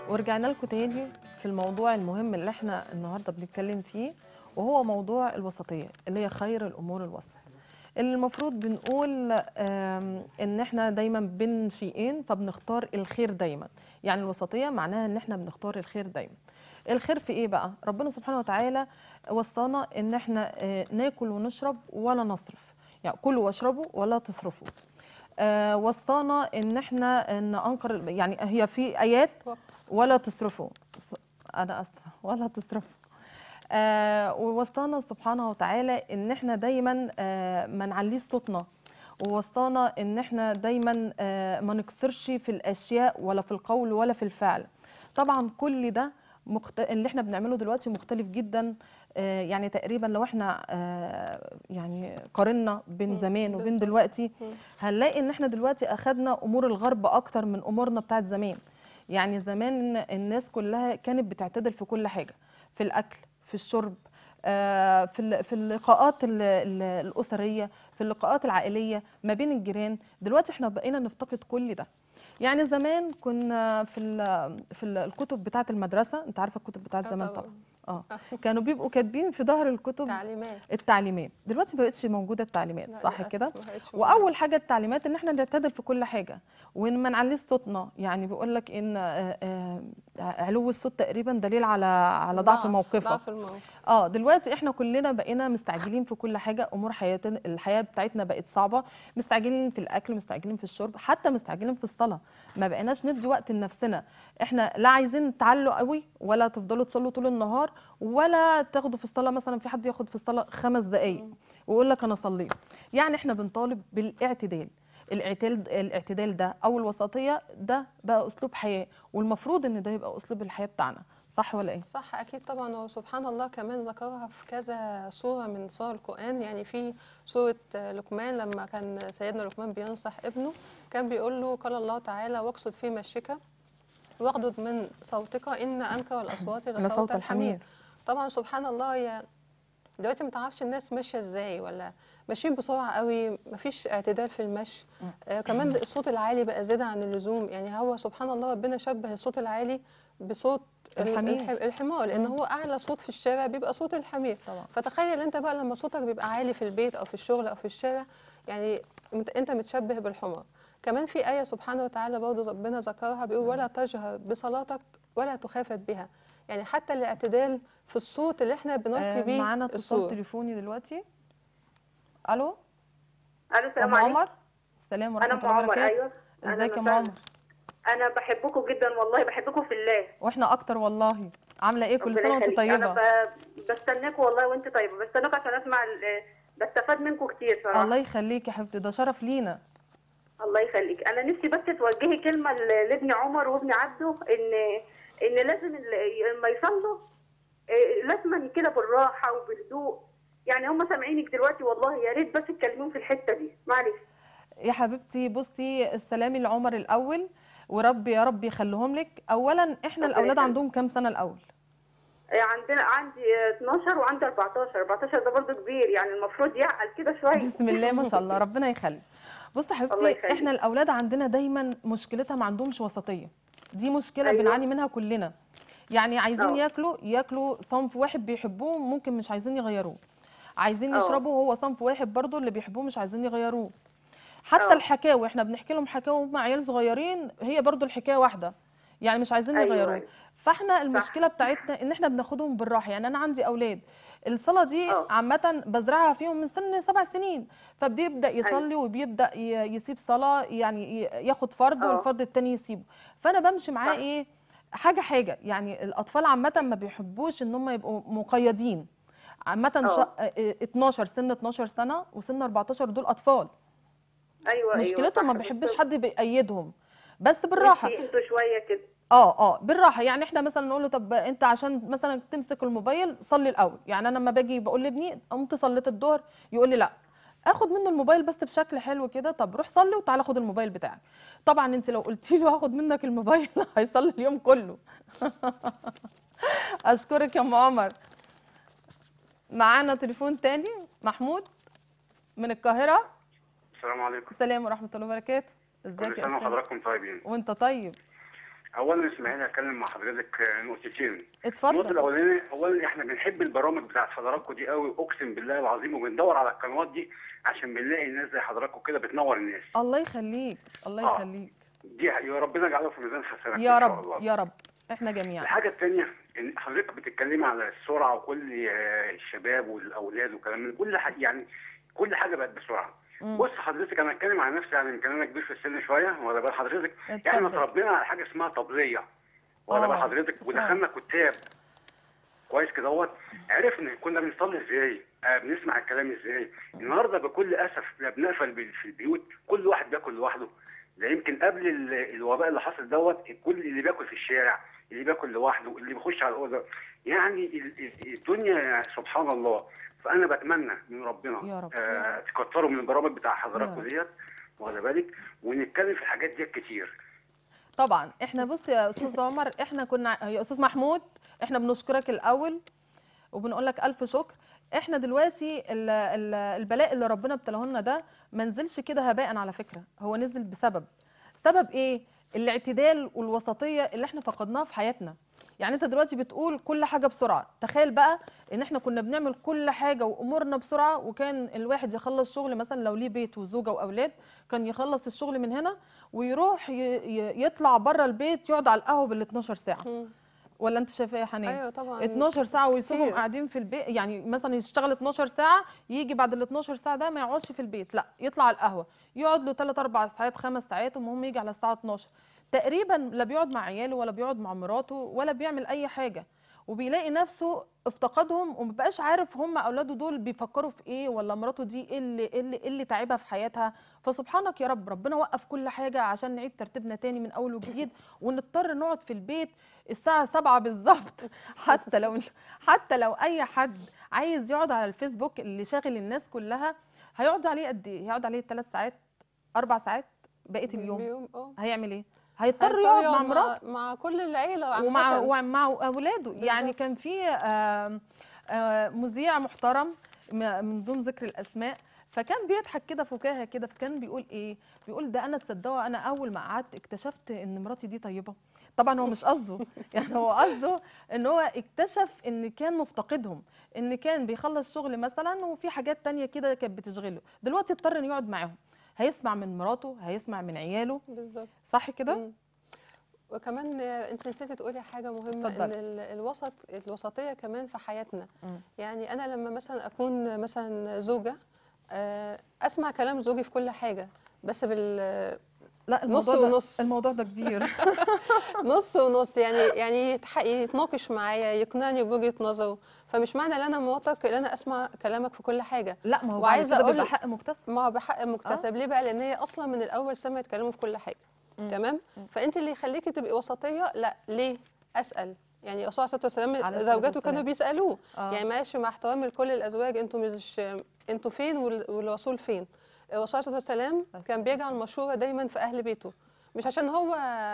ورجعنا لكم تاني في الموضوع المهم اللي احنا النهارده بنتكلم فيه وهو موضوع الوسطيه اللي هي خير الامور الوسط اللي المفروض بنقول آم، ان احنا دايما بين شيئين فبنختار الخير دايما يعني الوسطيه معناها ان احنا بنختار الخير دايما الخير في ايه بقى ربنا سبحانه وتعالى وصانا ان احنا آه، ناكل ونشرب ولا نصرف يعني كلوا واشربوا ولا تصرفوا آه، وصانا ان احنا ان انكر يعني هي في ايات ولا تصرفوا ص- انا اسفه ولا تصرفوا آه ووصانا سبحانه وتعالى ان احنا دايما آه ما نعليش صوتنا ووصانا ان احنا دايما آه ما نكسرش في الاشياء ولا في القول ولا في الفعل طبعا كل ده مخت... اللي احنا بنعمله دلوقتي مختلف جدا آه يعني تقريبا لو احنا آه يعني قارنا بين زمان وبين بالظبط. دلوقتي هنلاقي ان احنا دلوقتي اخدنا امور الغرب اكتر من امورنا بتاعت زمان يعني زمان الناس كلها كانت بتعتدل في كل حاجه في الاكل في الشرب آه، في ال- في اللقاءات ال- ال- الاسريه في اللقاءات العائليه ما بين الجيران دلوقتي احنا بقينا نفتقد كل ده يعني زمان كنا في ال- في ال- الكتب بتاعه المدرسه انت عارفه الكتب بتاعه آه زمان طبعاً. طبعا اه كانوا بيبقوا كاتبين في ظهر الكتب تعليمات التعليمات دلوقتي ما بقتش موجوده التعليمات لا، صح للأسف كده ما بقتش موجودة. واول حاجه التعليمات ان احنا نعتدل في كل حاجه وان ما نعليش صوتنا يعني بيقول لك ان آه، آه، علو الصوت تقريبا دليل على على ضعف موقفك ضعف الموقف اه دلوقتي احنا كلنا بقينا مستعجلين في كل حاجه امور حياتنا الحياه بتاعتنا بقت صعبه مستعجلين في الاكل مستعجلين في الشرب حتى مستعجلين في الصلاه ما بقيناش ندي وقت لنفسنا احنا لا عايزين تعلوا قوي ولا تفضلوا تصلوا طول النهار ولا تاخدوا في الصلاه مثلا في حد ياخد في الصلاه خمس دقائق ويقول لك انا صليت يعني احنا بنطالب بالاعتدال الاعتدال الاعتدال ده او الوسطيه ده بقى اسلوب حياه والمفروض ان ده يبقى اسلوب الحياه بتاعنا صح ولا ايه صح اكيد طبعا وسبحان الله كمان ذكرها في كذا سوره من سور القران يعني في سوره لقمان لما كان سيدنا لقمان بينصح ابنه كان بيقول له قال الله تعالى واقصد في مشيك واغضض من صوتك ان انكر الاصوات لصوت لصوت الحمير. الحمير طبعا سبحان الله يا دلوقتي ما تعرفش الناس ماشيه ازاي ولا ماشيين بسرعه قوي مفيش اعتدال في المشي آه كمان الصوت العالي بقى زياده عن اللزوم يعني هو سبحان الله ربنا شبه الصوت العالي بصوت ال- الحمير. الح- الحمار لان هو اعلى صوت في الشارع بيبقى صوت الحمير طبعا. فتخيل انت بقى لما صوتك بيبقى عالي في البيت او في الشغل او في الشارع يعني مت- انت متشبه بالحمار كمان في آية سبحانه وتعالى برضه ربنا ذكرها بيقول ولا تجهر بصلاتك ولا تخافت بها يعني حتى الاعتدال في الصوت اللي احنا بنلقي آه، بيه معانا اتصال الصوت تليفوني دلوقتي الو الو السلام ام عليكم عمر السلام انا ورحمه ام الله عمر وبركاته ايوه أهلاً ازيك يا ام وسهلاً. عمر انا بحبكم جدا والله بحبكم في الله واحنا اكتر والله عامله ايه كل ربنا سنه وانت يخليك. طيبه انا ب... بستناكم والله وانت طيبه بستناكم عشان اسمع ال... بستفاد منكم كتير صراحه الله يخليك يا حبيبتي ده شرف لينا الله يخليك انا نفسي بس توجهي كلمه ل- لابني عمر وابني عبده ان ان لازم ال- لما يصلوا إيه، لازم كده بالراحه وبهدوء يعني هم سامعينك دلوقتي والله يا ريت بس تكلموهم في الحته دي معلش يا حبيبتي بصي السلام لعمر الاول ورب يا رب يخليهم لك اولا احنا ربنا الاولاد يخليك. عندهم كام سنه الاول إيه، عندنا عندي آه، 12 وعندي 14 14 ده برضه كبير يعني المفروض يعقل كده شويه بسم الله ما شاء الله ربنا يخلي بصي يا الله حبيبتي يخليك. احنا الاولاد عندنا دايما مشكلتها ما عندهمش وسطيه دي مشكله أيوة. بنعاني منها كلنا يعني عايزين آه. ياكلوا ياكلوا صنف واحد بيحبوه ممكن مش عايزين يغيروه عايزين آه. يشربوا هو صنف واحد برضو اللي بيحبوه مش عايزين يغيروه حتى آه. الحكاوي احنا بنحكي لهم حكاوي وهم عيال صغيرين هي برضو الحكايه واحده يعني مش عايزين أيوة، يغيروه أيوة. فاحنا المشكله بتاعتنا ان احنا بناخدهم بالراحه يعني انا عندي اولاد الصلاه دي آه. عامه بزرعها فيهم من سن سبع سنين فبيبدا يصلي وبيبدا ي- يسيب صلاه يعني ي- ياخد فرض آه. والفرض التاني يسيبه فانا بمشي معاه صح. ايه حاجه حاجه يعني الاطفال عامه ما بيحبوش ان هم يبقوا مقيدين عامه آه. شا- اه 12 سن 12 سنه وسن 14 دول اطفال ايوه مشكلتهم ما صح، بيحبش بس حد بيأيدهم بس بالراحه انتوا انتوا شويه كده اه اه بالراحه يعني احنا مثلا نقول له طب انت عشان مثلا تمسك الموبايل صلي الاول يعني انا لما باجي بقول لابني قمت صليت الظهر يقول لي لا اخد منه الموبايل بس بشكل حلو كده طب روح صلي وتعالى خد الموبايل بتاعك طبعا انت لو قلتي له هاخد منك الموبايل هيصلي اليوم كله اشكرك يا ام عمر معانا تليفون تاني محمود من القاهره السلام عليكم السلام ورحمه الله وبركاته ازيك كل يا سنه استاذ وحضراتكم طيبين وانت طيب اولا اسمحي اتكلم مع حضرتك آه، نقطتين النقطه اتفضل الاولانيه اولا احنا بنحب البرامج بتاعت حضراتكم دي قوي اقسم بالله العظيم وبندور على القنوات دي عشان بنلاقي الناس زي حضراتكم كده بتنور الناس الله يخليك الله آه. يخليك دي يا ربنا يجعله في ميزان حسناتك يا إن شاء رب الله. يا رب احنا جميعا الحاجة التانية إن حضرتك بتتكلمي على السرعة وكل آه، الشباب والأولاد وكلام من كل حاجة يعني كل حاجة بقت بسرعة. مم. بص حضرتك أنا أتكلم عن نفسي يعني يمكن أنا كبير في السن شوية ولا بال حضرتك إحنا اتفضل. اتربينا على حاجة اسمها طبلية ولا آه. بال حضرتك ودخلنا كتاب كويس كده اهوت عرفنا كنا بنصلي ازاي آه بنسمع الكلام ازاي النهارده بكل اسف لا بنقفل بال- في البيوت كل واحد بياكل لوحده ده يمكن قبل ال- الوباء اللي حصل دوت كل اللي بياكل في الشارع اللي بياكل لوحده اللي بيخش على الاوضه يعني ال- ال- الدنيا سبحان الله فانا بتمنى من ربنا يا رب. آه تكتروا من البرامج بتاع حضراتكم يا رب. ديت واخد بالك ونتكلم في الحاجات ديت كتير طبعا احنا بص يا استاذ عمر احنا كنا يا استاذ محمود احنا بنشكرك الاول وبنقول لك الف شكر احنا دلوقتي ال- ال- البلاء اللي ربنا ابتلاه لنا ده ما نزلش كده هباء على فكره هو نزل بسبب سبب ايه الاعتدال والوسطيه اللي احنا فقدناها في حياتنا يعني انت دلوقتي بتقول كل حاجه بسرعه تخيل بقى ان احنا كنا بنعمل كل حاجه وامورنا بسرعه وكان الواحد يخلص شغل مثلا لو ليه بيت وزوجه واولاد كان يخلص الشغل من هنا ويروح ي- ي- يطلع بره البيت يقعد على القهوه بال 12 ساعه مم. ولا انت شايفه ايه يا حنان ايوه طبعا 12 ساعه ويسيبهم كتير. قاعدين في البيت يعني مثلا يشتغل 12 ساعه يجي بعد ال 12 ساعه ده ما يقعدش في البيت لا يطلع على القهوه يقعد له 3 4 ساعات 5 ساعات المهم يجي على الساعه 12 تقريبا لا بيقعد مع عياله ولا بيقعد مع مراته ولا بيعمل اي حاجه وبيلاقي نفسه افتقدهم ومبقاش عارف هم اولاده دول بيفكروا في ايه ولا مراته دي ايه اللي ايه اللي, إيه اللي تعبها في حياتها فسبحانك يا رب ربنا وقف كل حاجه عشان نعيد ترتيبنا تاني من اول وجديد ونضطر نقعد في البيت الساعه 7 بالظبط حتى لو حتى لو اي حد عايز يقعد على الفيسبوك اللي شاغل الناس كلها هيقعد عليه قد ايه هيقعد عليه 3 ساعات 4 ساعات بقيه اليوم بيوم اه هيعمل ايه هيضطر هيضطر يقعد مع مراته مع, مع كل العيله ومع عامة. ومع اولاده يعني بالظبط. كان في آم، آه، مذيع محترم م- من دون ذكر الاسماء فكان بيضحك كده فكاهه كده فكان بيقول ايه بيقول ده انا تصدقوا انا اول ما قعدت اكتشفت ان مراتي دي طيبه طبعا هو مش قصده يعني هو قصده ان هو اكتشف ان كان مفتقدهم ان كان بيخلص شغل مثلا وفي حاجات تانية كده كانت بتشغله دلوقتي اضطر انه يقعد معاهم هيسمع من مراته هيسمع من عياله بالظبط صح كده مم. وكمان آه، انت نسيتي تقولي حاجه مهمه اتفضلي. ان ال- الوسط الوسطيه كمان في حياتنا مم. يعني انا لما مثلا اكون مثلا زوجه آه، اسمع كلام زوجي في كل حاجه بس بال لا نص الموضوع ده ونص. الموضوع ده كبير نص ونص يعني يعني يتح- يتناقش معايا يقنعني بوجهه نظره فمش معنى ان انا مراتك ان انا اسمع كلامك في كل حاجه لا ما هو بعد وعايزة كده أقول- بيبقى حق مكتسب ما هو بحق مكتسب ليه بقى لان هي اصلا من الاول سمعت كلامه في كل حاجه تمام فانت اللي يخليكي تبقي وسطيه لا ليه اسال يعني الرسول عليه الصلاه والسلام عليه الصلاة زوجاته كانوا والسلام. بيسالوه آه. يعني ماشي مع احترامي لكل الازواج انتوا مش انتوا فين وال- والرسول فين الرسول عليه الصلاه والسلام كان بيجعل مشوره دايما في اهل بيته مش عشان هو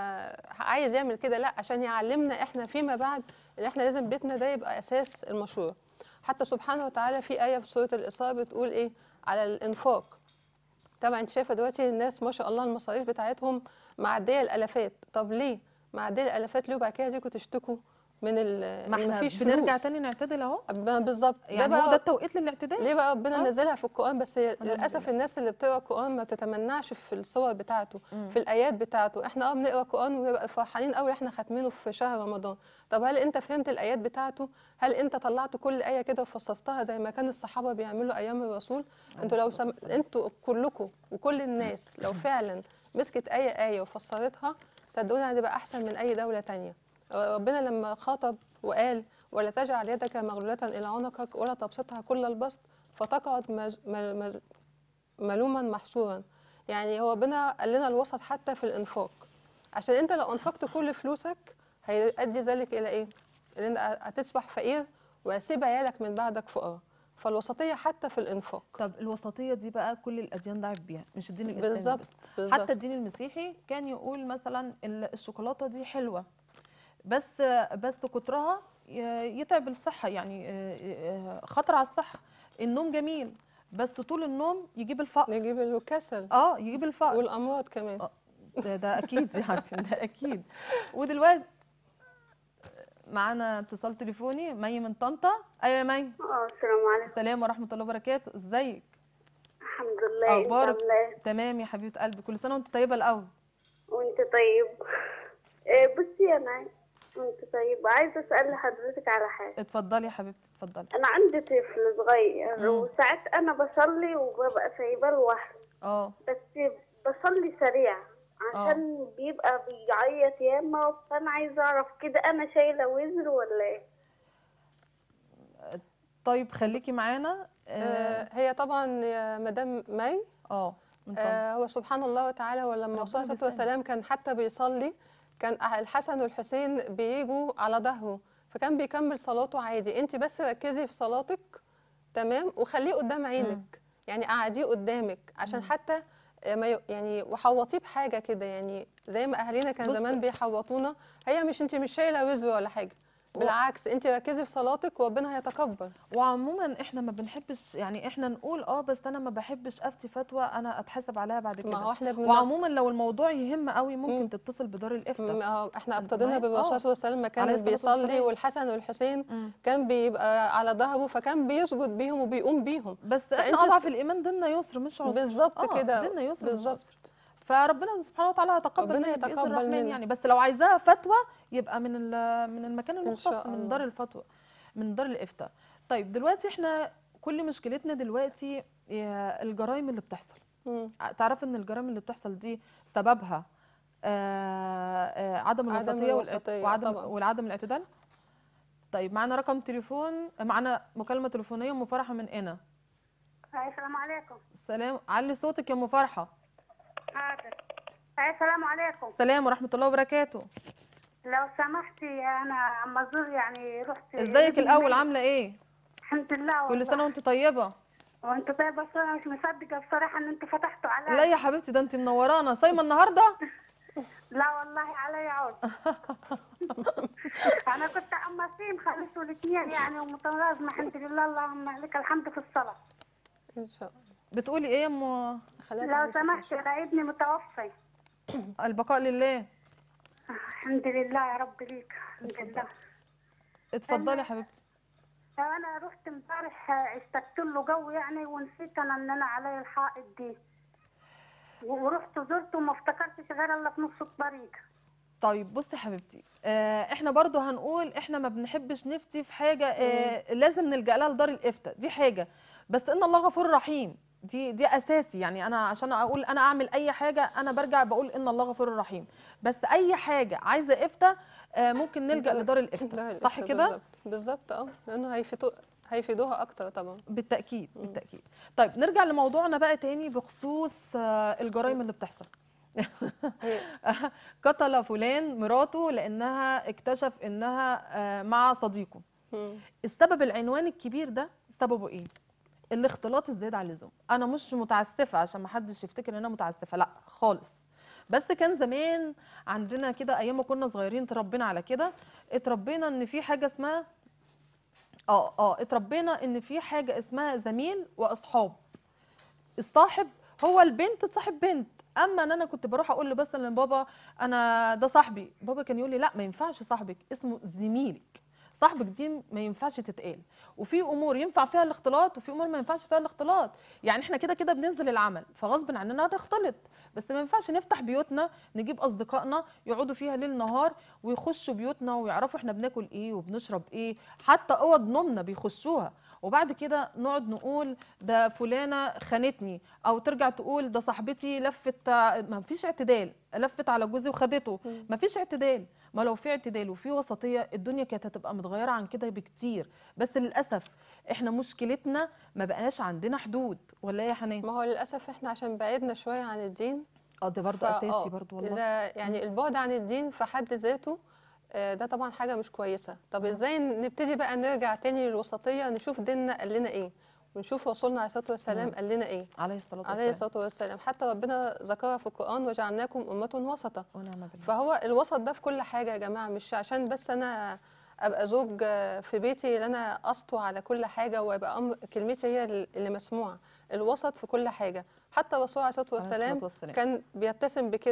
عايز يعمل كده لا عشان يعلمنا احنا فيما بعد ان احنا لازم بيتنا ده يبقى اساس المشوره حتى سبحانه وتعالى في ايه في سوره الاسراء بتقول ايه على الانفاق طبعا انت شايفه دلوقتي الناس ما شاء الله المصاريف بتاعتهم معديه الالافات طب ليه معديه الالافات ليه وبعد كده تيجوا تشتكوا من ال ما إن احنا مفيش بنرجع فلوس. تاني نعتدل اهو ب- بالظبط ده يعني هو بقى ده التوقيت للاعتدال ليه بقى ربنا آه. نزلها في القرآن بس للأسف لله. الناس اللي بتقرأ القرآن ما بتتمنعش في الصور بتاعته مم. في الآيات بتاعته احنا اه بنقرأ القرآن وبنبقى فرحانين قوي احنا خاتمينه في شهر رمضان طب هل انت فهمت الآيات بتاعته هل انت طلعت كل آية كده وفصصتها زي ما كان الصحابة بيعملوا أيام الرسول انتوا لو سم... انتوا كلكم وكل الناس لو فعلا مسكت آية آية وفسرتها صدقوني هتبقى أحسن من أي دولة تانية ربنا لما خاطب وقال ولا تجعل يدك مغلولة إلى عنقك ولا تبسطها كل البسط فتقعد مج- مل- مل- ملوما محصورا يعني هو ربنا قال لنا الوسط حتى في الإنفاق عشان أنت لو أنفقت كل فلوسك هيؤدي ذلك إلى إيه؟ إن أنت هتصبح فقير وهسيب عيالك من بعدك فقراء فالوسطية حتى في الإنفاق طب الوسطيه دي بقى كل الاديان ضعف بيها مش الدين الاسلامي بالظبط بس بالظبط حتى الدين المسيحي كان يقول مثلا ال- الشوكولاته دي حلوه بس بس كترها ي- يتعب الصحه يعني آه، آه، خطر على الصحه النوم جميل بس طول النوم يجيب الفقر نجيب الكسل اه يجيب الفقر والأمراض كمان آه. ده, ده اكيد يعني ده اكيد ودلوقتي معانا اتصال تليفوني مي من طنطا ايوه يا مي اه السلام عليكم السلام ورحمه الله وبركاته ازيك الحمد لله انت اخبارك عامله ايه تمام يا حبيبه قلبي كل سنه وانت طيبه الاول وانت طيب إيه بصي انا وانت طيب عايزه اسال حضرتك على حاجه اتفضلي يا حبيبتي اتفضلي انا عندي طفل صغير مم. وساعات انا بصلي وببقى سايباه لوحده اه بس بصلي سريع عشان بيبقى بيعيط ياما فانا عايزه اعرف كده انا شايله وزر ولا ايه طيب خليكي معانا اه آه، هي طبعا يا مدام مي آه، من طنطا آه، هو سبحان الله وتعالى ولما ربنا الرسول عليه الصلاه بيستر. والسلام كان حتى بيصلي كان الحسن والحسين بيجوا على ظهره فكان بيكمل صلاته عادي انت بس ركزي في صلاتك تمام وخليه قدام عينك يعني قعديه قدامك عشان حتى آه، ما ي- يعني وحوطيه بحاجه كده يعني زي ما اهالينا كان بص- زمان بيحوطونا هي مش انت مش شايله وزر ولا حاجه بالعكس انت ركزي في صلاتك وربنا هيتقبل وعموما احنا ما بنحبش يعني احنا نقول اه بس انا ما بحبش افتي فتوى انا اتحاسب عليها بعد ما هو كده احنا بن... وعموما لو الموضوع يهم قوي مم. ممكن تتصل بدار الافتاء م- آه، احنا أنت اقتدينا معايا؟ بالرسول آه. صلى الله عليه وسلم ما عليه كان الصلاة بيصلي والسلام. والحسن والحسين مم. كان بيبقى على ظهره فكان بيسجد بيهم وبيقوم بيهم بس فأنت احنا اضعف س- الايمان ديننا يسر مش عسر بالظبط آه، كده ديننا يسر مش بالظبط عسر فربنا سبحانه وتعالى هيتقبل ربنا منك باذن يتقبل الرحمن منك. يعني بس لو عايزاها فتوى يبقى من ال- من المكان إن المختص شاء من الله. دار الفتوى من دار الافتاء طيب دلوقتي احنا كل مشكلتنا دلوقتي يا الجرائم اللي بتحصل مم. تعرف ان الجرائم اللي بتحصل دي سببها آه آه عدم عدم الوسطيه والإع- الوسطية، وعدم طبعاً. والعدم الاعتدال طيب معانا رقم تليفون معانا مكالمه تليفونيه ام فرحه من هنا السلام عليكم السلام علي صوتك يا ام فرحه حاضر السلام عليكم السلام ورحمه الله وبركاته لو سمحتي انا اما ازور يعني رحت ازيك الاول عامله ايه الحمد لله كل سنه وانت طيبه وانت طيب بس انا مش مصدقه بصراحه ان انتوا فتحتوا عليا لا يا حبيبتي ده انت منورانا صايمه النهارده لا والله علي عود انا كنت اما صيم خلصت الاثنين يعني ومتلازمه الحمد لله اللهم لك الحمد في الصلاه ان شاء الله بتقولي ايه يا ام خليها لو تعيش سمحت انا ابني متوفي البقاء لله الحمد لله يا رب ليك الحمد لله اتفضلي يا حبيبتي انا رحت امبارح اشتقت له جو يعني ونسيت انا ان انا علي الحائط دي ورحت زرته وما افتكرتش غير الا في نص الطريق طيب بصي يا حبيبتي آه احنا برضو هنقول احنا ما بنحبش نفتي في حاجه آه لازم نلجا لها لدار الافتاء دي حاجه بس ان الله غفور رحيم دي دي اساسي يعني انا عشان اقول انا اعمل اي حاجه انا برجع بقول ان الله غفور رحيم بس اي حاجه عايزه افتاء آه ممكن نلجا ده- لدار ده الافتاء صح الإفتاء كده بالظبط بالظبط اه لانه هيفيدو هيفيدوها اكتر طبعا بالتاكيد بالتاكيد طيب نرجع لموضوعنا بقى تاني بخصوص آه الجرائم اللي بتحصل هي- قتل فلان مراته لانها اكتشف انها آه، مع صديقه مم. السبب العنوان الكبير ده سببه ايه الاختلاط الزياده عن اللزوم انا مش متعسفه عشان ما حدش يفتكر ان انا متعسفه لا خالص بس كان زمان عندنا كده ايام ما كنا صغيرين اتربينا على كده اتربينا ان في حاجه اسمها اه اه اتربينا ان في حاجه اسمها زميل واصحاب الصاحب هو البنت تصاحب بنت اما ان انا كنت بروح اقول له بس لبابا انا ده صاحبي بابا كان يقول لي لا ما ينفعش صاحبك اسمه زميلك صاحبك دي ما ينفعش تتقال وفي امور ينفع فيها الاختلاط وفي امور ما ينفعش فيها الاختلاط يعني احنا كده كده بننزل العمل فغصب عننا هنختلط بس ما ينفعش نفتح بيوتنا نجيب اصدقائنا يقعدوا فيها ليل نهار ويخشوا بيوتنا ويعرفوا احنا بناكل ايه وبنشرب ايه حتى اوض نومنا بيخشوها وبعد كده نقعد نقول ده فلانه خانتني او ترجع تقول ده صاحبتي لفت ما فيش اعتدال لفت على جوزي وخدته ما فيش اعتدال ما لو في اعتدال وفي وسطيه الدنيا كانت هتبقى متغيره عن كده بكتير بس للاسف احنا مشكلتنا ما بقاش عندنا حدود ولا ايه يا حنان ما هو للاسف احنا عشان بعدنا شويه عن الدين اه ده برضه فا- اساسي آه، برضه والله لا يعني البعد عن الدين في حد ذاته آه، ده طبعا حاجه مش كويسه طب ازاي نبتدي بقى نرجع تاني للوسطيه نشوف ديننا قال لنا ايه ونشوف رسولنا عليه الصلاه والسلام قال لنا ايه عليه الصلاه والسلام عليه الصلاه والسلام حتى ربنا ذكرها في القران وجعلناكم امه وسطا ونعم بالله فهو الوسط ده في كل حاجه يا جماعه مش عشان بس انا ابقى زوج آه، في بيتي اللي انا اسطو على كل حاجه ويبقى أمر كلمتي هي اللي مسموعه الوسط في كل حاجه حتى الرسول عليه الصلاه عليه الصلاة والسلام والسلام. كان بيتسم بكده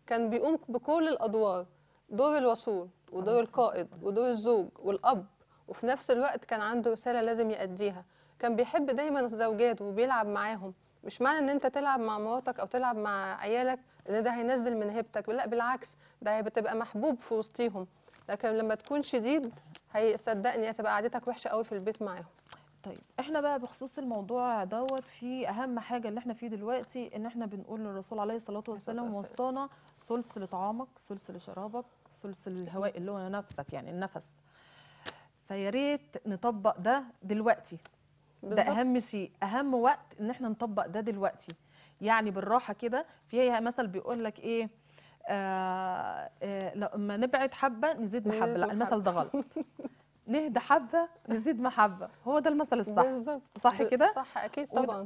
كان بيقوم بكل الادوار دور الوصول ودور عليه الصلاة القائد ودور الزوج والاب وفي نفس الوقت كان عنده رساله لازم يأديها كان بيحب دايما زوجاته وبيلعب معاهم مش معنى ان انت تلعب مع مراتك او تلعب مع عيالك ان ده هينزل من هيبتك لا بالعكس ده بتبقى محبوب في وسطيهم لكن لما تكون شديد هيصدقني هتبقى قعدتك وحشه قوي في البيت معاهم طيب احنا بقى بخصوص الموضوع دوت في اهم حاجه اللي احنا فيه دلوقتي ان احنا بنقول للرسول عليه الصلاه والسلام والسلام. وصانا ثلث لطعامك ثلث لشرابك ثلث للهواء اللي هو نفسك يعني النفس فيا ريت نطبق ده دلوقتي ده بالظبط. اهم شيء اهم وقت ان احنا نطبق ده دلوقتي يعني بالراحه كده في مثل بيقول لك ايه آه آه لما نبعد حبه نزيد نزيد محبه لا محبة. المثل ده غلط نهدى حبه نزيد محبه هو ده المثل الصح بالظبط صح ب- كده؟ صح اكيد وده- طبعا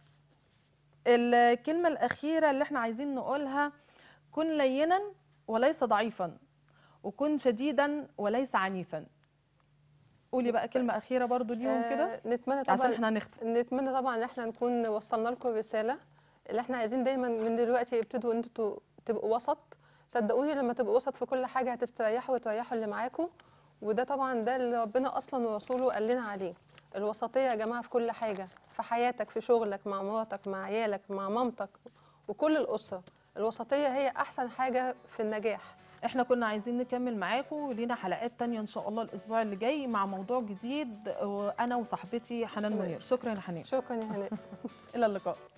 الكلمة الأخيرة اللي احنا عايزين نقولها كن لينا وليس ضعيفا وكن شديدا وليس عنيفا قولي بقى كلمة أخيرة برضو ليهم كده آه نتمنى عشان طبعا احنا هنختم نتمنى طبعا ان احنا نكون وصلنا لكم الرساله اللي احنا عايزين دايما من دلوقتي يبتدوا ان انتوا تبقوا وسط صدقوني لما تبقوا وسط في كل حاجه هتستريحوا وتريحوا اللي معاكم وده طبعا ده اللي ربنا اصلا ورسوله قال لنا عليه الوسطيه يا جماعه في كل حاجه في حياتك في شغلك مع مراتك مع عيالك مع مامتك وكل الاسره الوسطيه هي احسن حاجه في النجاح احنا كنا عايزين نكمل معاكم ولينا حلقات تانية إن شاء الله الأسبوع اللي جاي مع موضوع جديد وأنا وصاحبتي حنان منير شكرا يا حنان شكرا يا هناء إلى اللقاء